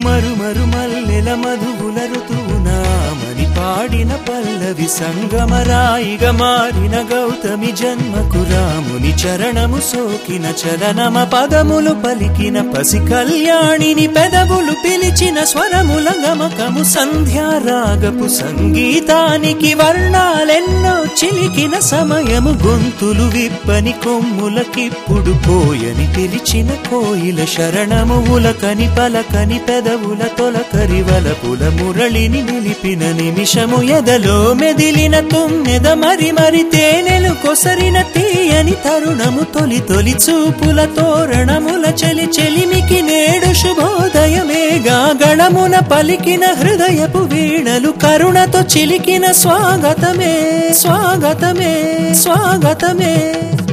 మరుమరు మల్లెల మధువుల ఋతువునామని పాడిన పల్లవి సంగమరాయిగ మారిన గౌతమి జన్మకు రాముని చరణము సోకిన చలనమ పదములు పలికిన పసి కళ్యాణిని పెదవులు పిలిచిన స్వరముల గమకము సంధ్యారాగపు సంగీతానికి వర్ణాలెన్నో చిలికిన సమయము గొంతులు విప్పని కొమ్ములకిప్పుడు పోయని పిలిచిన కోయిల శరణము ఉలకని పలకని పెదవుల తొలకరి వలపుల మురళిని నిలిపిన నిమిషము ఎదలో మెదిలిన తుమ్మెద మరి మరి తేనెలు కొసరిన తీయని తరుణము తొలి తొలి చూపుల తోరణముల చెలి చెలిమికి నేడు శుభోదయమేగా గణమున పలికిన హృదయపు వీణలు కరుణతో చిలికిన స్వాగతమే స్వాగతమే స్వాగతమే